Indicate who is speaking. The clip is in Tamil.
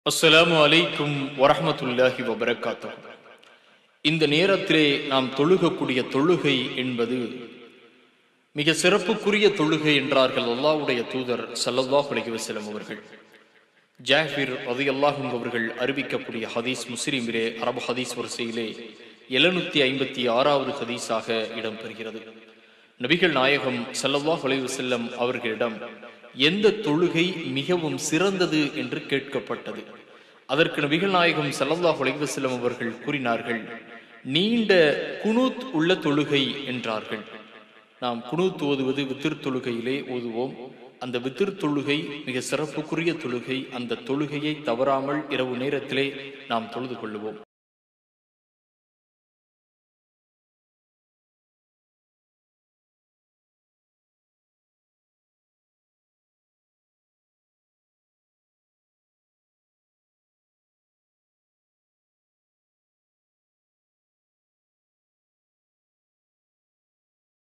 Speaker 1: அஸ்ஸலாமு அலைக்கும் வரஹ்மத்துல்லாஹி வபரகாத்துஹு இந்த நேரத்திலே நாம் தொழுகக்கூடிய தொழுகை என்பது மிக சிறப்புக்குரிய தொழுகை என்றார்கள் அல்லாஹ்வுடைய தூதர் ஸல்லல்லாஹு அலைஹி வஸல்லம் அவர்கள் ஜாஃபிர் ரலியல்லாஹு அவர்கள் அறிவிக்கக்கூடிய ஹதீஸ் முஸ்லிமிலே அரபு ஹதீஸ் வரிசையிலே எழுநூத்தி ஐம்பத்தி ஆறாவது ஹதீஸாக இடம்பெறுகிறது நபிகள் நாயகம் ஸல்லல்லாஹு அலைஹி வஸல்லம் அவர்களிடம் எந்த தொழுகை மிகவும் சிறந்தது என்று கேட்கப்பட்டது அதற்கு நபிகள் நாயகம் ஸல்லல்லாஹு அலைஹி வஸல்லம் அவர்கள் கூறினார்கள் நீண்ட குனூத் உள்ள தொழுகை என்றார்கள் நாம் குனூத் ஓதுவது வித்திர் தொழுகையிலே ஓதுவோம் அந்த வித்திர் தொழுகை மிக சிறப்புக்குரிய தொழுகை அந்த தொழுகையை தவறாமல் இரவு நேரத்திலே நாம் தொழுது கொள்ளுவோம்